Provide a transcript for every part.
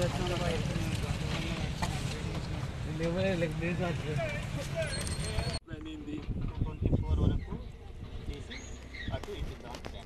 అనేది twenty four వరకు చేసి అటు ఇటు ఇద్దాం ప్లాన్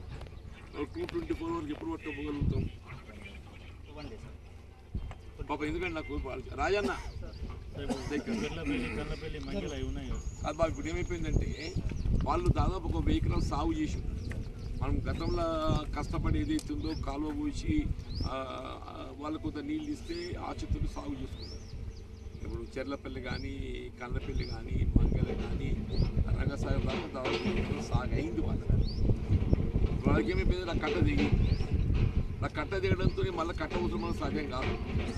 టూ ట్వంటీ ఫోర్ వరకు ఎప్పుడు పట్టుకోగలుగుతాం వన్ డే సార్ పాప ఎందుకంటే నాకు వాళ్ళు- రాజన్న దగ్గర కల్లపల్లి కల్లపల్లి మంగళ అవి ఉన్నాయి కదా అది బాబు ఇప్పుడు ఏమైపోయిందంటే వాళ్ళు దాదాపు ఒక వెహికల్ సాగు చేసి మనం గతంలో కష్టపడి ఏదైతుందో కాలువ పోసి ఆ, ఆ, వాళ్ళకు కొంత నీళ్ళు ఇస్తే ఆ చెట్టును సాగు చేసుకున్నారు ఇప్పుడు చెర్లపల్లి కానీ కన్నపల్లి కానీ మంగళ కానీ రంగసాగర్ దాకా దాదాపు సాగు అయింది వాళ్ళకి వాళ్ళకి ఏమైపోయింది నా కట్ట దిగి నా కట్ట దిగడంతో మళ్ళీ కట్ట అవసరం మన సాధ్యం కాదు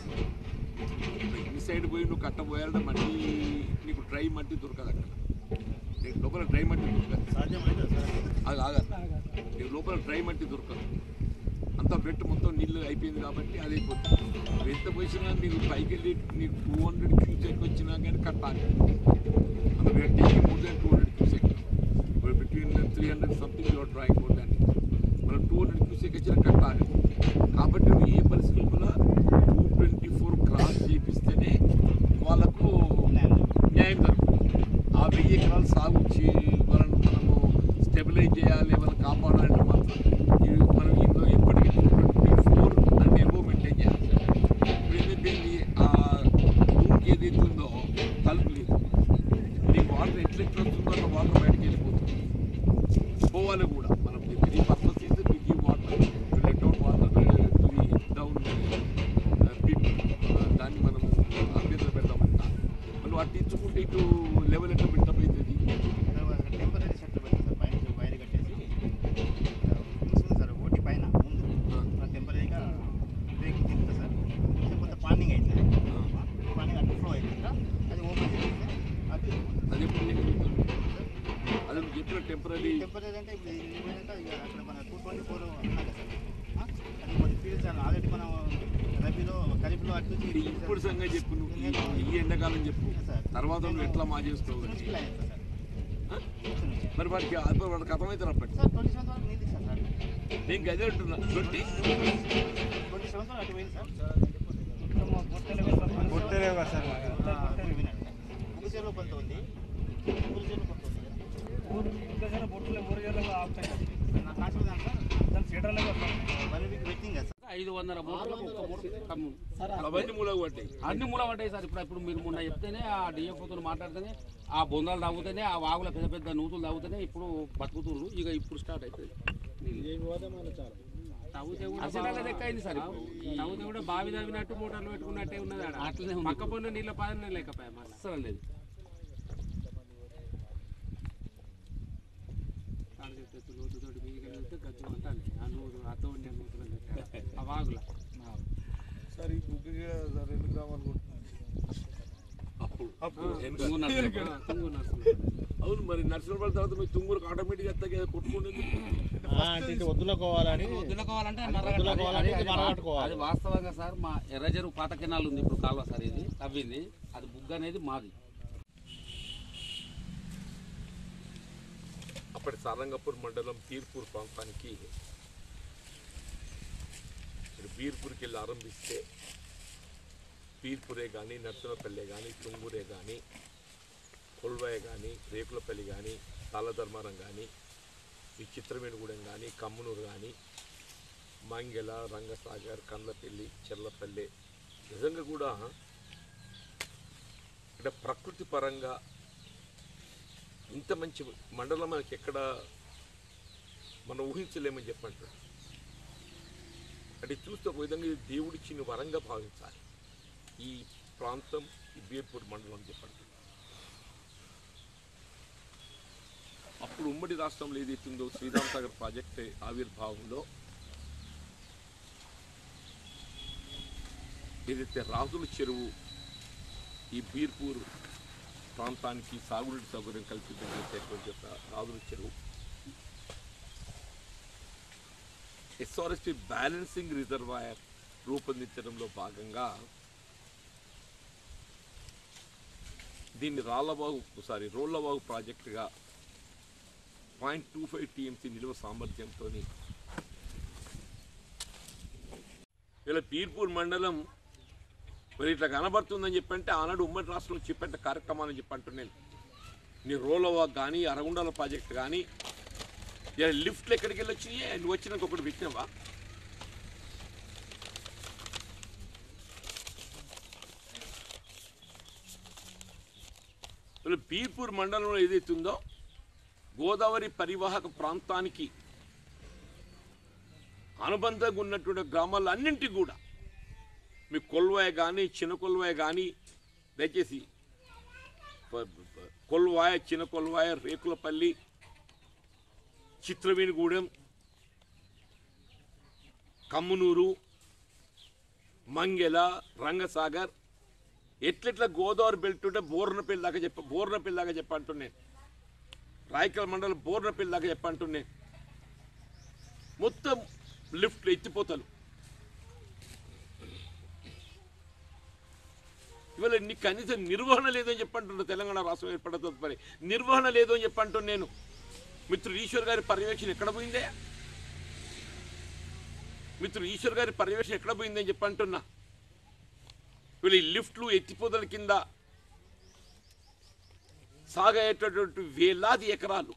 ఇన్ని సైడ్ పోయి నువ్వు కట్ట పోయాలంటే మట్టి నీకు డ్రై మట్టి దొరకదు అక్కడ నీకు లోపల డ్రై మట్టి దొరకదు సాధ్యమైతే సార్ అది ఆగదు నీకు లోపల డ్రై మట్టి దొరకదు అంతా వెట్ మొత్తం నీళ్ళు అయిపోయింది కాబట్టి అది అయిపోతుంది నువ్వు ఎంత పోసినా నీకు పైకి వెళ్ళి నీకు టూ హండ్రెడ్ క్యూసెక్ వచ్చినా కానీ కట్టాలి మనం taking more than two hundred cusec between three hundred something your drawing more than మనం టూ హండ్రెడ్ క్యూసెక్ వచ్చినా కట్టాలి కాబట్టి నువ్వు ఏ పరిస్థితుల్లో టూ ట్వంటీ ఫోర్ క్రాస్ చేపిస్తేనే వాళ్ళకు న్యాయం జరుగుతుంది ఆ వెయ్యి ఎకరాలు సాగు చే వాళ్ళని మనము స్టెబిలైజ్ చేయాలి వాళ్ళని కాపాడాలంటే మాత్రం ఇవి మనం ఇందులో ఎప్పటికీ twenty four and above maintain చేయాలి ఇప్పుడు ఏంటంటే ఆ రూమ్కి ఏదైతే ఉందో తలుపు లేదు నీకు వాటర్ ఎట్లా ఎట్లా వస్తుందో అట్లా వాటర్ బయటకు వెళ్ళిపోతుంది పోవాలి కూడా మనం త్రీ పర్పస్ చేస్తే మీకు water let out water to the down people దాన్ని మనం అభ్యర్థన పెడతామంట మనం అటు ఇచ్చుకుంటే ఇటు లెవెల్ ఎట్లా బిల్డప్ అవుతుంది టెంపరీ సెట్ పెడతాం సార్ పైన వైర్ కట్టేసి ఉంటుంది సార్ ఓటి పైన ముందు టెంపరీగా బ్రేక్ తింటుంది సార్ కొంత పాండింగ్ అవుతుంది పాండింగ్ అటు ఫ్లో అవుతుంది అది ఓపెన్ చేస్తే అటు అది ఎప్పుడు నేను అది నువ్వు చెప్పిన టెంపరీ టెంపరీ అంటే ఇప్పుడు ఇది పోయినాక ఇక అక్కడ మన టూ ట్వంటీ ఫోర్ అన్నారు సార్ ఆ? అది కొన్ని ఫీల్డ్స్ ఆల్రెడీ మనం రబీలో ఖరీఫ్లో అటు నుంచి ఇప్పుడు సంగతి చెప్పు నువ్వు ఈ- ఈ ఎండాకాలం చెప్పు తర్వాత నువ్వు ఎట్లా మా చేసుకోవాలి ప్రిన్సిపల్ అయ్యింది సార్ ఆ? కూర్చుని. మరి వాడికి అది వాడికి అర్థమైతే అప్పటి సార్ ట్వంటీ సెవెంత్ వరకు నీళ్ళు ఇచ్చాను సార్ నేను గదే అంటున్నా ట్వంటీ ట్వంటీ సెవెంత్ వరకు అటు పోయింది సార్ ముగిసేలో కొంత ఉంది ముగిసేలో కొంత ఉంది నా కాన్సెప్ట్ దాంట్లో వన్ వీక్ వెయిటింగ్ కదా సార్ ఐదు వందల మూటలకు ఒక్క మూట కమ్ము అవన్నీ మూలకు పడ్డాయి అన్ని మూల పడ్డాయి సార్ ఇప్పుడు ఇప్పుడు మీరు మొన్న చెప్తేనే ఆ డిఎఫ్ఓతో మాట్లాడితేనే ఆ బొందాలు తాగుతేనే ఆ వాగుల పెద్ద పెద్ద నూతులు తాగుతూనే ఇప్పుడు బతుకుతుర్రు ఇక ఇప్పుడు స్టార్ట్ అవుతుంది అసలు లెక్క అయింది సార్ ఇప్పుడు తాగితే కూడా బావి తవ్వినట్టు మోటార్లు పెట్టుకున్నట్టే ఉన్నది ఆడ అట్లనే ఉంది. పక్క పొన్న నీళ్ళ పాదన లేకపోయా మళ్ళీ అసలు లేదు తాడు చెప్తే లోతుతోటి మీదికి వెళ్తే గజ్జం అంటాను ఆ నూరు ఆ తోడిని ఆ నూతులను పెట్టాడు ఆ వాగుల సార్ ఈ బుక్ సార్ రెండు గ్రామాలు అప్పుడు అప్పుడు వెనక. తుంగు నడుస్తుంది. ఆ, తుంగు నడుస్తుంది అవును మరి నర్సరాబాద్ తర్వాత మీ తుంగూరుకు ఆటోమేటిక్గా ఎత్తగా కొట్టుకునేది అంటే ఇది వదులుకోవాలని వదులుకోవాలంటే వదులుకోవాలంటే ఇది అది- మరగట్టుకోవాలి. అది వాస్తవంగా సార్ మా ఎర్రజరు పాత కెనాల్ ఉంది ఇప్పుడు కాలువ సార్ ఇది తవ్వింది అది బుగ్గ అనేది మాది అప్పటి సారంగపూర్ మండలం పీర్పూర్ ప్రాంతానికి ఇప్పుడు బీర్పూర్కి వెళ్ళి ఆరంభిస్తే పీర్పూరే కానీ నర్సనపల్లె కానీ తుంగూరే కానీ కొల్వాయ కానీ రేకులపల్లి కానీ తాళధర్మారం కానీ ఈ చిత్రమేణిగూడెం కానీ కమ్మనూరు కానీ మంగెల రంగసాగర్ కండ్లపల్లి చెర్లపల్లి నిజంగా కూడా అంటే ప్రకృతి పరంగా ఇంత మంచి మండలం మనకి ఎక్కడ మనం ఊహించలేమని చెప్పంటారు అంటే చూస్తే ఒక విధంగా ఇది దేవుడిచ్చిన వరంగా భావించాలి ఈ ప్రాంతం ఈ బీర్పూర్ మండలం అని చెప్పండి అప్పుడు ఉమ్మడి రాష్ట్రంలో ఏదైతుందో శ్రీరామ్ సాగర్ ప్రాజెక్ట్ ఆవిర్భావంలో ఏదైతే రాజుల చెరువు ఈ బీర్పూర్ ప్రాంతానికి సాగునీటి సౌకర్యం కల్పించేటువంటి ఒక రాజుల చెరువు ఎస్ఆర్ఎస్పి బ్యాలెన్సింగ్ రిజర్వాయర్ రూపొందించడంలో భాగంగా దీన్ని రాళ్లబాగు సారీ రోళ్లబాగు ప్రాజెక్టుగా పాయింట్ టూ ఫైవ్ టీఎంసీ నిల్వ సామర్థ్యంతో ఇలా పీర్పూర్ మండలం మరి ఇట్లా కనబడుతుందని చెప్పంటే ఆనాడు ఉమ్మడి రాష్ట్రంలో చెప్పేట కార్యక్రమాలని చెప్పంటున్నాను నీ రోలవా కానీ అరగుండాల ప్రాజెక్ట్ కానీ ఇలా లిఫ్ట్లు ఎక్కడికి వెళ్ళి వచ్చినాయి నువ్వు వచ్చినాక ఒకటి పెట్టినావా ఇలా పీర్పూర్ మండలంలో ఏదైతే ఉందో గోదావరి పరివాహక ప్రాంతానికి అనుబంధంగా ఉన్నటువంటి గ్రామాలు అన్నింటికి కూడా మీ కొల్వాయ కానీ చిన్న కొల్వాయ కానీ దయచేసి ప- ప- కొల్వాయ చిన్న కొల్వాయ రేకులపల్లి చిత్రవేణిగూడెం కమ్మునూరు మంగెల రంగసాగర్ ఎట్లెట్లా గోదావరి బెల్ట్ ఉంటే బోర్నపల్లి దాకా చెప్ప బోర్నపల్లి దాకా చెప్పంటున్నాను రాయకల్ మండలం బోర్నపల్లి దాకా చెప్పంటున్నాను మొత్తం లిఫ్ట్లు ఎత్తిపోతారు ఇవాళ నీ కనీసం నిర్వహణ లేదని చెప్పంటున్నా తెలంగాణ రాష్ట్రం ఏర్పడిన తదుపరి నిర్వహణ లేదు అని చెప్పంటున్నాను నేను మిత్రుడు ఈశ్వర్ గారి పర్యవేక్షణ ఎక్కడ పోయిందే మిత్రుడు ఈశ్వర్ గారి పర్యవేక్షణ ఎక్కడ పోయిందని చెప్పంటున్నా వీళ్ళు ఈ లిఫ్ట్లు ఎత్తిపోతల కింద సాగేటటువంటి వేలాది ఎకరాలు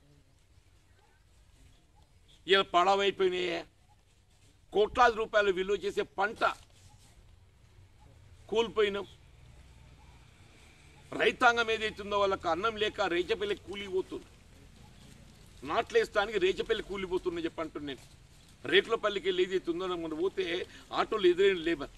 ఇలా పడవైపోయినాయే కోట్లాది రూపాయలు విలువ చేసే పంట కూలిపోయినాం రైతాంగం ఏదైతుందో వాళ్ళకి అన్నం లేక రేచపల్లి కూలిపోతుంది నాట్లేస్తానికి రేచపల్లి కూలిపోతున్నా చెప్పంటున్నాను రేకులపల్లికి వెళ్ళి ఏదైతుందో మనం పోతే ఆటోలు ఎదురైన లేబర్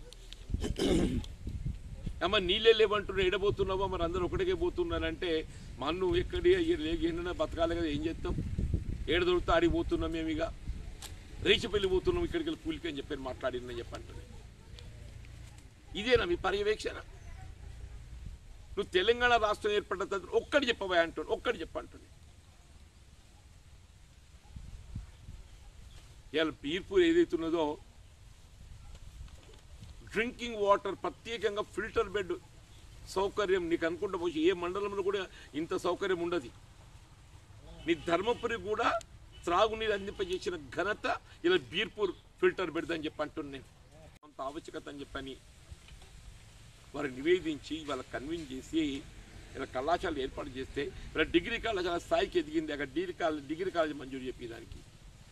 అమ్మ నీళ్ళే లేవంటున్నా ఎడబోతున్నావా మరి అందరూ ఒకటికే పోతున్నారంటే మన్ను ఎక్కడి ఎండినా బతకాలి కదా ఏం చేస్తాం ఏడ దొరికితే ఆడికి పోతున్నాం మేము ఇక రేచిపల్లి పోతున్నాం ఇక్కడికి వెళ్ళి కూలికి అని చెప్పి మాట్లాడిందని చెప్పంటున్నాను ఇదేనా మీ పర్యవేక్షణ నువ్వు తెలంగాణ రాష్ట్రం ఏర్పడ్డ తర్వాత ఒక్కటి చెప్పవా అంటాడు ఒక్కటి చెప్పంటుంది ఇవాళ పీర్పూర్ ఏదైతున్నదో డ్రింకింగ్ వాటర్ ప్రత్యేకంగా ఫిల్టర్ బెడ్ సౌకర్యం నీకు అనుకుంటా పోయి ఏ మండలంలో కూడా ఇంత సౌకర్యం ఉండదు నీ ధర్మపురి కూడా త్రాగునీరు అందింపజేసిన ఘనత ఇలా బీర్పూర్ ఫిల్టర్ బెడ్ అని చెప్పి అంటున్నాను నేను అంత ఆవశ్యకత అని చెప్పని వారు నివేదించి వాళ్ళ కన్విన్స్ చేసి ఇలా కళాశాల ఏర్పాటు చేస్తే ఇలా డిగ్రీ కళాశాల స్థాయికి ఎదిగింది అక్కడ డిగ్రీ కాలేజ్ డిగ్రీ కాలేజ్ మంజూరు చెప్పేదానికి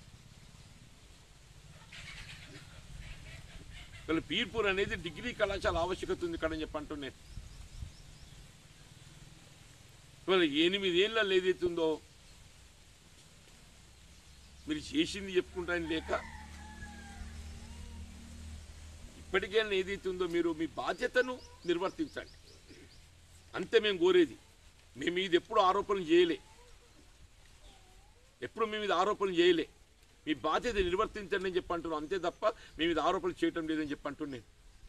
వీళ్ళ పీర్పూర్ అనేది డిగ్రీ కళాశాల ఆవశ్యకత ఉంది ఇక్కడ అని చెప్పి అంటున్నాను ఇవాళ ఎనిమిదేళ్ళ ఏదైతుందో మీరు చేసింది చెప్పుకుంటాను లేక ఇప్పటికైనా ఏదైతుందో మీరు మీ బాధ్యతను నిర్వర్తించండి అంతే మేము కోరేది మేము ఇది ఎప్పుడు ఆరోపణలు చేయలే ఎప్పుడు మేము ఇది ఆరోపణలు చేయలే మీ బాధ్యత నిర్వర్తించండి అని చెప్పి అంటున్నాం అంతే తప్ప మేము ఇది ఆరోపణలు చేయటం లేదని చెప్పి అంటున్నాను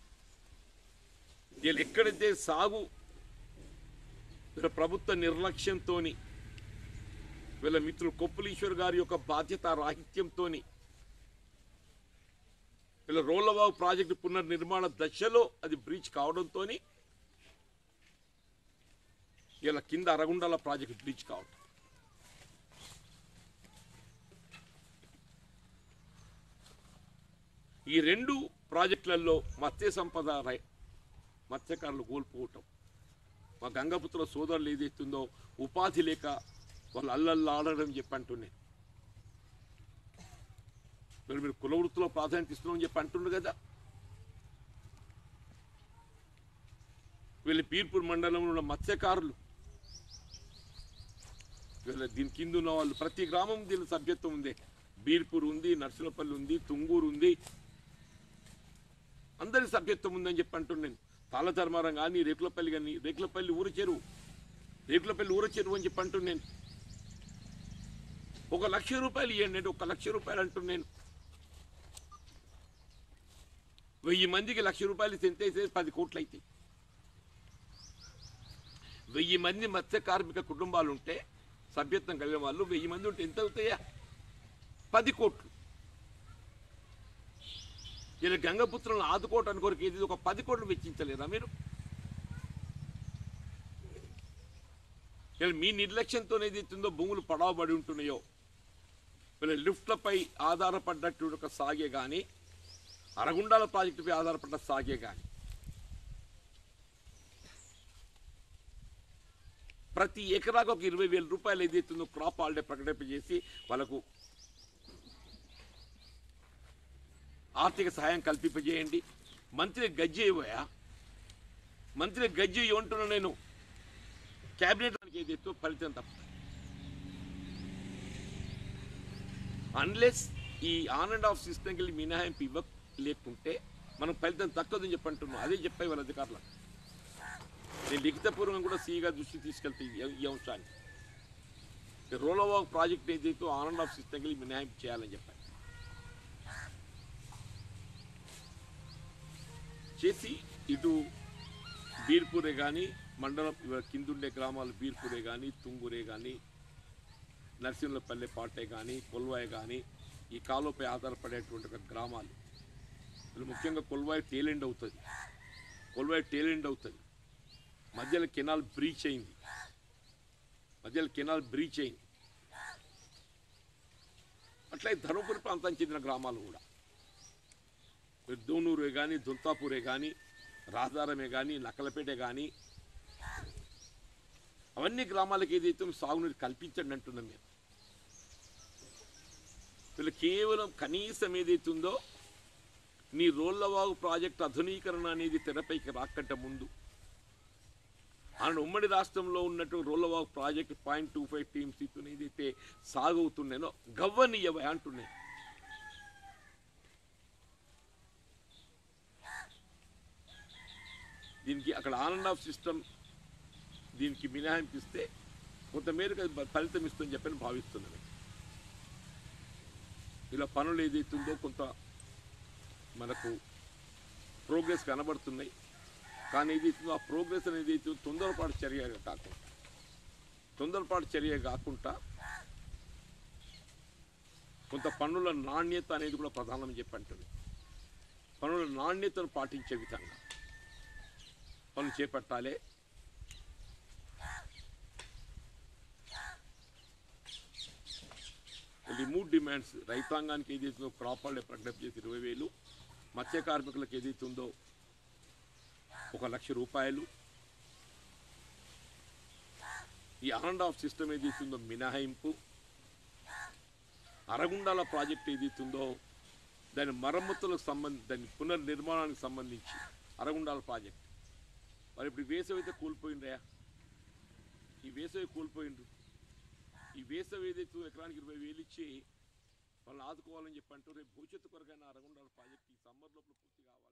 వీళ్ళు ఎక్కడైతే సాగు వీళ్ళ ప్రభుత్వ నిర్లక్ష్యంతో వీళ్ళ మిత్రులు కొప్పులీశ్వర్ గారి యొక్క బాధ్యత రాహిత్యంతో వీళ్ళ రోలవాగు ప్రాజెక్టు పునర్నిర్మాణ దశలో అది బ్రీచ్ కావడంతో ఇలా కింద అరగుండాల ప్రాజెక్టు బ్రీచ్ కావడం ఈ రెండు ప్రాజెక్టులలో మత్స్య సంపద రై- మత్స్యకారులు కోల్పోవటం మా గంగపుత్ర సోదరులు ఏదైతుందో ఉపాధి లేక వాళ్ళు అల్లల్లా ఆడడం చెప్పి అంటున్నాయి మరి మీరు కుల వృత్తిలో ప్రాధాన్యత ఇస్తున్నామని చెప్పి అంటుండ్రు కదా వీళ్ళు పీర్పూర్ మండలంలో ఉన్న మత్స్యకారులు వీళ్ళ దీని కింద ఉన్న వాళ్ళు ప్రతి గ్రామం దీని సభ్యత్వం ఉంది బీర్పూర్ ఉంది నర్సులపల్లి ఉంది తుంగూరు ఉంది అందరి సభ్యత్వం ఉందని చెప్పి అంటున్నాను తాళధర్మారం కానీ రేకులపల్లి కానీ రేకులపల్లి ఊరు చెరువు రేకులపల్లి ఊర చెరువు అని చెప్పి అంటున్నాను ఒక లక్ష రూపాయలు ఇవ్వండి అంటే ఒక లక్ష రూపాయలు అంటున్నాను వెయ్యి మందికి లక్ష రూపాయలు తెంతేసే పది కోట్లు అవుతాయి వెయ్యి మంది మత్స్య కార్మిక కుటుంబాలు ఉంటే సభ్యత్వం కలిగిన వాళ్ళు వెయ్యి మంది ఉంటే ఎంత అవుతాయా పది కోట్లు ఇలా గంగపుత్రులను ఆదుకోవటానికి కొరకు ఏది ఒక పది కోట్లు వెచ్చించలేరా మీరు ఇలా మీ నిర్లక్ష్యంతో ఏదైతుందో భూములు పడవబడి ఉంటున్నాయో వీళ్ళ లిఫ్ట్లపై ఆధారపడ్డట్టు ఒక సాగే కానీ అరగుండాల ప్రాజెక్టుపై ఆధారపడ్డ సాగే కానీ ప్రతి ఎకరాకు ఒక ఇరవై వేల రూపాయలు ఏదైతుందో క్రాప్ హాలిడే ప్రకటింపజేసి వాళ్ళకు ఆర్థిక సహాయం కల్పింపజేయండి మంత్రి గజ్జి ఇవ్వయా మంత్రి గజ్జి ఇవ్వంటున్నా నేను క్యాబినెట్ ఏదైతే ఫలితం తప్ప అన్లెస్ ఈ ఆన్ అండ్ ఆఫ్ సిస్టమ్కి వెళ్ళి మినహాయింపు ఇవ్వ లేకుంటే మనం ఫలితం తక్కువదని చెప్పంటున్నాం అదే చెప్పాయి వాళ్ళ అధికారులు నేను లిఖితపూర్వకంగా కూడా సీగా దృష్టి తీసుకెళ్తే ఈ- ఈ అంశాన్ని రోల్ ఓవర్ ప్రాజెక్ట్ ఏదైతే ఆన్ అండ్ ఆఫ్ సిస్టమ్కి వెళ్ళి మినహాయింపు చేయాలని చెప్పాను చేసి ఇటు బీర్పూరే కానీ మండలం ఇవ- కిందుండే గ్రామాలు బీర్పూరే కానీ తుంగూరే కానీ నరసింహపల్లె పాటే కానీ కొల్వాయి కానీ ఈ కాలువపై ఆధారపడేటువంటి ఒక గ్రామాలు వీళ్ళు ముఖ్యంగా కొల్వాయి టేలెండ్ అవుతుంది కొల్వాయి టేలెండ్ అవుతుంది మధ్యలో కెనాల్ బ్రీచ్ అయింది మధ్యలో కెనాల్ బ్రీచ్ అయింది అట్లే ధర్మపురి ప్రాంతానికి చెందిన గ్రామాలు కూడా దోనూరే కానీ దుల్తాపూరే కానీ రాజారమే కానీ నక్కలపేట కానీ అవన్నీ గ్రామాలకు ఏదైతే సాగునీరు కల్పించండి అంటున్నాం మేము వీళ్ళు కేవలం కనీసం ఏదైతే ఉందో నీ రోళ్లవాగు ప్రాజెక్ట్ ఆధునీకరణ అనేది తెరపైకి రాకంటే ముందు ఆయన ఉమ్మడి రాష్ట్రంలో ఉన్నట్టు Rollavagu project point two five teams ఇతను ఏదైతే సాగవుతున్నాయో గవ్వనీయవే అంటున్నాయి దీనికి అక్కడ ఆన్ అండ్ ఆఫ్ సిస్టమ్ దీనికి మినహాయింపు ఇస్తే కొంతమేరకు అది ఫలితం ఇస్తుందని చెప్పని భావిస్తున్నాను ఇలా పనులు ఏదైతుందో కొంత మనకు ప్రోగ్రెస్ కనబడుతున్నాయి కానీ ఏదైతుందో ఆ ప్రోగ్రెస్ అనేది అయితే తొందరపాటు చర్య కాకుండా తొందరపాటు చర్య కాకుండా కొంత పనుల నాణ్యత అనేది కూడా ప్రధానమని చెప్పి అంటుంది పనుల నాణ్యతను పాటించే విధంగా పనులు చేపట్టాలి ఈ మూడు డిమాండ్స్ రైతాంగానికి ఏదైతుందో క్రాప్ హాలిడే ప్రకటన చేసి ఇరవై వేలు మత్స్య కార్మికులకు ఏదైతుందో ఒక లక్ష రూపాయలు ఈ ఆన్ అండ్ ఆఫ్ సిస్టమ్ ఏదైతుందో మినహాయింపు అరగుండాల ప్రాజెక్ట్ ఏదైతుందో దాని మరమ్మతులకు సంబంధి దాని పునర్నిర్మాణానికి సంబంధించి అరగుండాల ప్రాజెక్ట్ మరి ఇప్పుడు ఈ వేసవి అయితే కూలిపోయిండ్రయా ఈ వేసవి కూలిపోయిండ్రు ఈ వేసవి ఏదైతే ఎకరానికి ఇరవై వేలు ఇచ్చి వాళ్ళని ఆదుకోవాలని చెప్పి అంటూ రేపు భవిష్యత్తు కొరకైనా అరగుండాల ప్రాజెక్ట్ ఈ సమ్మర్ లోపల పూర్తి కావాలి